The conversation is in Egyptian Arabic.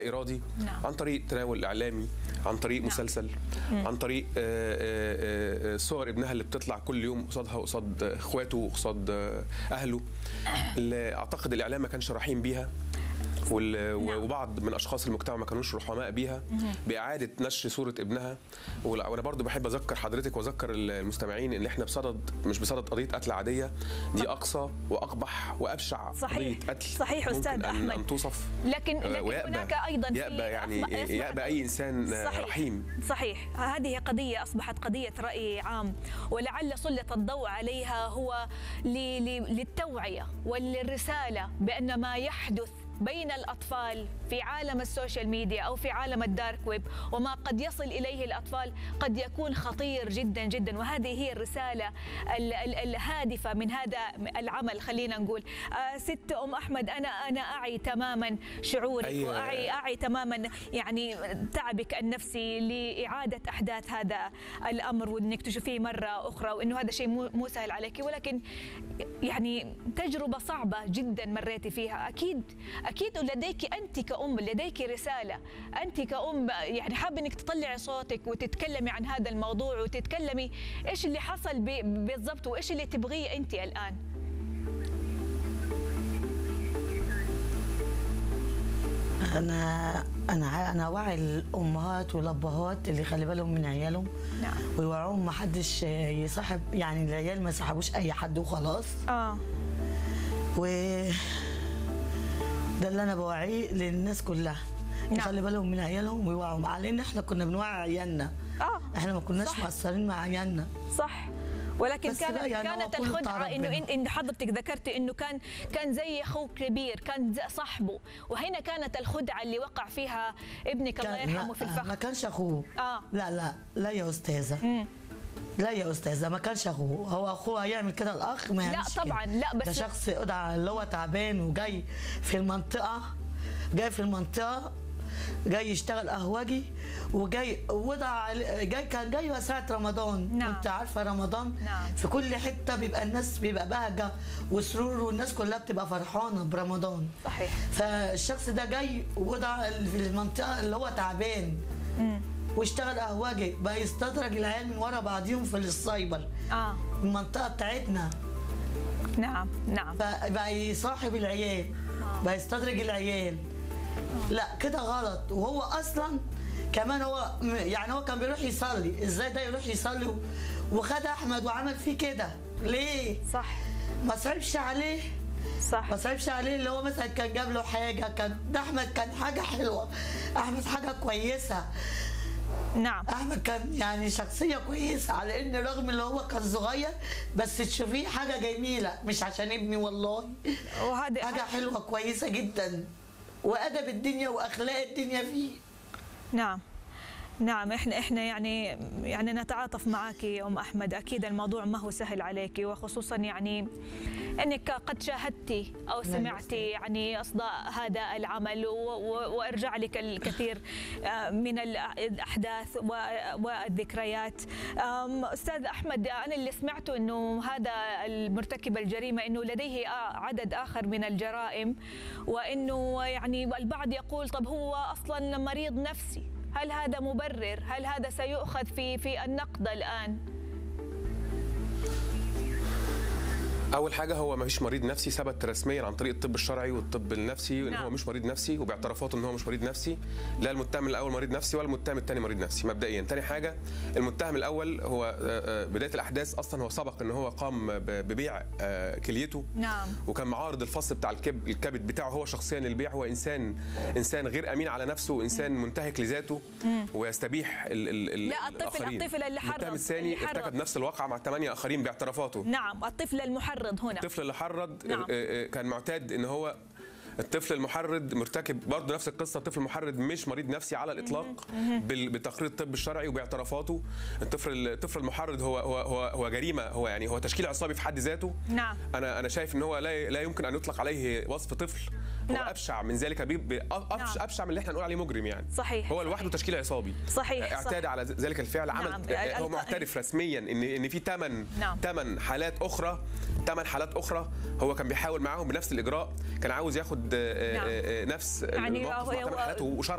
ارادي نعم. عن طريق تناول اعلامي عن طريق مسلسل عن طريق آه، آه، آه، صور ابنها اللي بتطلع كل يوم قصادها وقصاد اخواته وقصاد آه، اهله اللي اعتقد الاعلام ما كانش رحيم بيها وال- نعم. وبعض من اشخاص المجتمع ما كانوش رحماء بيها باعاده نشر صوره ابنها ولا- وانا برضو بحب اذكر حضرتك واذكر المستمعين ان احنا بصدد مش بصدد قضيه قتل عاديه دي اقصى واقبح وابشع صحيح. قضيه قتل صحيح ممكن أستاذ أن- أحمد. ان توصف لكن لكن ويأبى هناك ايضا في يأبى يعني أصبح- أصبح- يأبى اي انسان صحيح. رحيم صحيح هذه قضية أصبحت قضية رأي عام ولعل سلط الضوء عليها هو ل- ل- للتوعية وللرسالة بأن ما يحدث بين الأطفال في عالم السوشيال ميديا أو في عالم الدارك ويب وما قد يصل إليه الأطفال قد يكون خطير جدا جدا وهذه هي الرسالة ال- ال- الهادفة من هذا العمل خلينا نقول آه ست أم أحمد أنا أنا أعي تماما شعورك أي- وأعي أعي تماما يعني تعبك النفسي لإعادة أحداث هذا الأمر وإنك تشوفيه مرة أخرى وإنه هذا شيء مو مو سهل عليك ولكن يعني تجربة صعبة جدا مريتي فيها أكيد أكيد لديك أنت كأم لديك رسالة أنت كأم يعني حابة إنك تطلعي صوتك وتتكلمي عن هذا الموضوع وتتكلمي إيش اللي حصل ب- بالضبط وإيش اللي تبغيه أنت الآن انا انا انا واعي الامهات والابهات اللي خلي بالهم من عيالهم نعم ويوعوهم ما حدش يصاحب يعني العيال ما يصاحبوش اي حد وخلاص آه و ده اللي انا بوعيه للناس كلها نعم. يخلي بالهم من عيالهم ويوعوا على ان احنا كنا بنوعي عيالنا آه احنا ما كناش صح. مقصرين مع عيالنا صح ولكن بس كانت لا يعني هو كانت كله الخدعه تعرف انه بينهم. إن- ان حضرتك ذكرتي انه كان كان زي اخوه كبير كان زي صاحبه وهنا كانت الخدعه اللي وقع فيها ابنك الله كان- يرحمه لا، في ما الفخ كانش اخوه اه لا لا لا يا استاذه مم. لا يا استاذه ما كانش اخوه هو اخوه هيعمل كده الاخ ما لا يعملش كده. طبعاً، لا، بس- ده شخص قدع اللي هو تعبان وجاي في المنطقه جاي في المنطقه جاي يشتغل قهوجي وجاي وضع جاي كان جاي ساعه رمضان نعم. انت عارفه رمضان نعم. في كل حته بيبقى الناس بيبقى بهجه وسرور والناس كلها بتبقى فرحانه برمضان صحيح فالشخص ده جاي وضع في المنطقه اللي هو تعبان مم. واشتغل قهوجي بقى يستدرج العيال من ورا بعضيهم في السايبر اه المنطقه بتاعتنا نعم نعم فبقى يصاحب العيال بقى يستدرج العيال لا كده غلط وهو اصلا كمان هو م- يعني هو كان بيروح يصلي ازاي ده يروح يصلي و- وخد احمد وعمل فيه كده ليه صح ما صعبش عليه صح ما صعبش عليه اللي هو مثلا كان جاب له حاجه كان ده احمد كان حاجه حلوه احمد حاجه كويسه نعم احمد كان يعني شخصيه كويسه على ان رغم اللي هو كان صغير بس تشوفيه حاجه جميله مش عشان ابني والله وهذا حاجه حلوه كويسه جدا وادب الدنيا واخلاق الدنيا فيه نعم نعم احنا احنا يعني يعني نتعاطف معك يا ام احمد اكيد الموضوع ما هو سهل عليك وخصوصا يعني انك قد شاهدتي او سمعتي يعني اصداء هذا العمل و- و- وارجع لك الكثير آه، من الاحداث و- والذكريات آم، استاذ احمد انا اللي سمعته انه هذا المرتكب الجريمه انه لديه آه، عدد اخر من الجرائم وانه يعني البعض يقول طب هو اصلا مريض نفسي هل هذا مبرر هل هذا سيؤخذ في في النقد الان اول حاجه هو ما فيش مريض نفسي ثبت رسميا عن طريق الطب الشرعي والطب النفسي ان نعم. هو مش مريض نفسي وباعترافاته ان هو مش مريض نفسي لا المتهم الاول مريض نفسي ولا المتهم الثاني مريض نفسي مبدئيا تاني حاجه المتهم الاول هو آه، آه، بدايه الاحداث اصلا هو سبق ان هو قام ب- ببيع آه، كليته نعم وكان معارض الفصل بتاع الكب الكبد بتاعه هو شخصيا للبيع هو انسان انسان غير امين على نفسه وانسان منتهك لذاته ويستبيح ال ال ال لا، الطفل- الآخرين. الطفل اللي حرض- المتهم الثاني اللي حرض. ارتكب نفس الواقعه مع ثمانيه اخرين باعترافاته نعم الطفل المحرض هنا الطفل اللي حرض نعم. آه، آه، كان معتاد ان هو الطفل المحرض مرتكب برضه نفس القصه الطفل المحرض مش مريض نفسي على الاطلاق بال- بتقرير الطب الشرعي وباعترافاته الطفل الطفل المحرض هو هو هو, هو جريمه هو يعني هو تشكيل عصابي في حد ذاته نعم انا انا شايف ان هو لا لا يمكن ان يطلق عليه وصف طفل هو نعم. ابشع من ذلك بي- بي- أبش نعم. ابشع من اللي احنا نقول عليه مجرم يعني صحيح، هو لوحده تشكيل عصابي صحيح، اعتاد صح. على ذلك الفعل عمل نعم. هو ال- معترف رسميا ان ان في ثمان نعم. ثمان حالات اخرى ثمان حالات اخرى هو كان بيحاول معاهم بنفس الاجراء كان عاوز ياخد آه، نعم. آه، آه، نفس يعني الموقف هو- مع ثمان هو- حالات وشرع